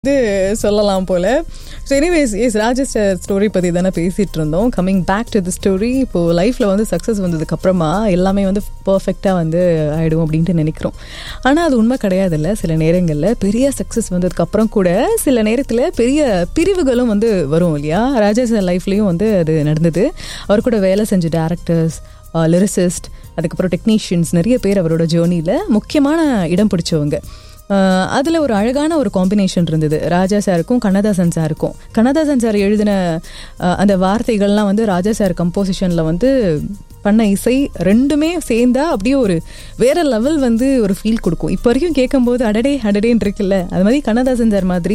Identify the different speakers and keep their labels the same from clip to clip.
Speaker 1: வந்து சொல்லலாம் போல so anyways S Raja's story பற்றி தானே பேசிகிட்டு இருந்தோம் coming back to the story இப்போது லைஃப்பில் வந்து சக்ஸஸ் வந்ததுக்கப்புறமா எல்லாமே வந்து பர்ஃபெக்டாக வந்து ஆகிடும் அப்படின்ட்டு நினைக்கிறோம் ஆனால் அது உண்மை கிடையாதுல்ல சில நேரங்களில் பெரிய சக்ஸஸ் வந்ததுக்கப்புறம் கூட சில நேரத்தில் பெரிய பிரிவுகளும் வந்து வரும் இல்லையா ராஜாஸ் லைஃப்லேயும் வந்து அது நடந்தது அவர் கூட வேலை செஞ்ச டேரக்டர்ஸ் லிரிசிஸ்ட் அதுக்கப்புறம் டெக்னீஷியன்ஸ் நிறைய பேர் அவரோட ஜேர்னியில் முக்கியமான இடம் பிடிச்சவங்க அதில் ஒரு அழகான ஒரு காம்பினேஷன் இருந்தது ராஜா சாருக்கும் கண்ணதாசன் சாருக்கும் கண்ணதாசன் சார் எழுதின அந்த வார்த்தைகள்லாம் வந்து ராஜா சார் கம்போசிஷனில் வந்து பண்ண இசை ரெண்டுமே சேர்ந்தா அப்படியே ஒரு வேற லெவல் வந்து ஒரு ஃபீல் கொடுக்கும் இப்போ வரைக்கும் கேட்கும்போது அடடே அடடேன்னு இருக்குல்ல அது மாதிரி கண்ணதாசன் சார் மாதிரி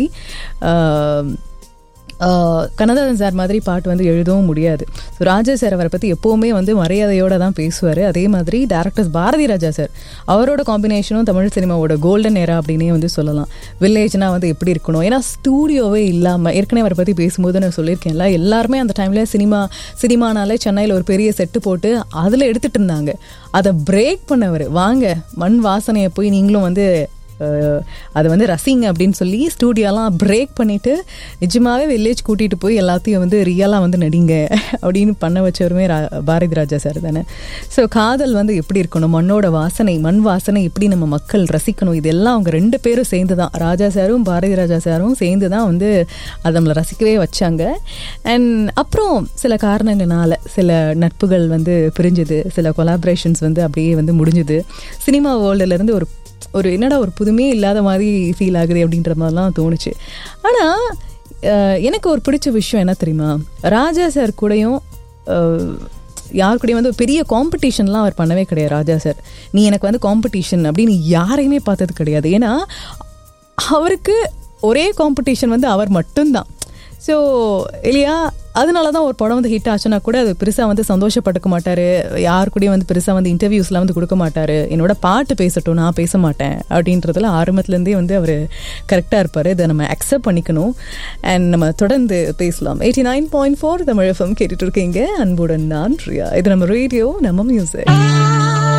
Speaker 1: கண்ணதாசன் சார் மாதிரி பாட்டு வந்து எழுதவும் முடியாது ஸோ ராஜா சார் அவரை பற்றி எப்போவுமே வந்து மரியாதையோடு தான் பேசுவார் அதே மாதிரி டேரக்டர்ஸ் பாரதி ராஜா சார் அவரோட காம்பினேஷனும் தமிழ் சினிமாவோட கோல்டன் ஏரா அப்படின்னே வந்து சொல்லலாம் வில்லேஜ்னா வந்து எப்படி இருக்கணும் ஏன்னா ஸ்டூடியோவே இல்லாமல் ஏற்கனவே அவரை பற்றி பேசும்போது நான் சொல்லியிருக்கேன்ல எல்லாருமே அந்த டைமில் சினிமா சினிமானாலே சென்னையில் ஒரு பெரிய செட்டு போட்டு அதில் எடுத்துகிட்டு இருந்தாங்க அதை பிரேக் பண்ணவர் வாங்க மண் வாசனையை போய் நீங்களும் வந்து அதை வந்து ரசிங்க அப்படின்னு சொல்லி ஸ்டூடியோலாம் பிரேக் பண்ணிவிட்டு நிஜமாகவே வில்லேஜ் கூட்டிகிட்டு போய் எல்லாத்தையும் வந்து ரியலாக வந்து நடிங்க அப்படின்னு பண்ண வச்சவருமே ரா பாரதி ராஜா சார் தானே ஸோ காதல் வந்து எப்படி இருக்கணும் மண்ணோட வாசனை மண் வாசனை எப்படி நம்ம மக்கள் ரசிக்கணும் இதெல்லாம் அவங்க ரெண்டு பேரும் சேர்ந்து தான் ராஜா சாரும் பாரதி ராஜா சாரும் சேர்ந்து தான் வந்து அதை நம்மளை ரசிக்கவே வச்சாங்க அண்ட் அப்புறம் சில காரணங்களால சில நட்புகள் வந்து பிரிஞ்சுது சில கொலாபரேஷன்ஸ் வந்து அப்படியே வந்து முடிஞ்சுது சினிமா வேர்ல்டுலேருந்து ஒரு ஒரு என்னடா ஒரு புதுமையே இல்லாத மாதிரி ஃபீல் ஆகுது அப்படின்ற மாதிரிலாம் தோணுச்சு ஆனால் எனக்கு ஒரு பிடிச்ச விஷயம் என்ன தெரியுமா ராஜா சார் கூடயும் யார் கூடயும் வந்து பெரிய காம்படிஷன்லாம் அவர் பண்ணவே கிடையாது ராஜா சார் நீ எனக்கு வந்து காம்படிஷன் அப்படின்னு யாரையுமே பார்த்தது கிடையாது ஏன்னா அவருக்கு ஒரே காம்படிஷன் வந்து அவர் மட்டும்தான் ஸோ இல்லையா அதனால தான் ஒரு படம் வந்து ஹிட் ஆச்சுன்னா கூட அது பெருசாக வந்து சந்தோஷப்பட்டுக்க மாட்டார் யார் கூடயும் வந்து பெருசாக வந்து இன்டர்வியூஸ்லாம் வந்து கொடுக்க மாட்டார் என்னோட பாட்டு பேசட்டும் நான் பேச மாட்டேன் அப்படின்றதுல ஆரம்பத்துலேருந்தே வந்து அவர் கரெக்டாக இருப்பார் இதை நம்ம அக்செப்ட் பண்ணிக்கணும் அண்ட் நம்ம தொடர்ந்து பேசலாம் eighty nine point four Tamil F M கேட்டுட்டு இருக்கீங்க அன்புடன் நான் ரியா இது நம்ம ரேடியோ நம்ம மியூசிக்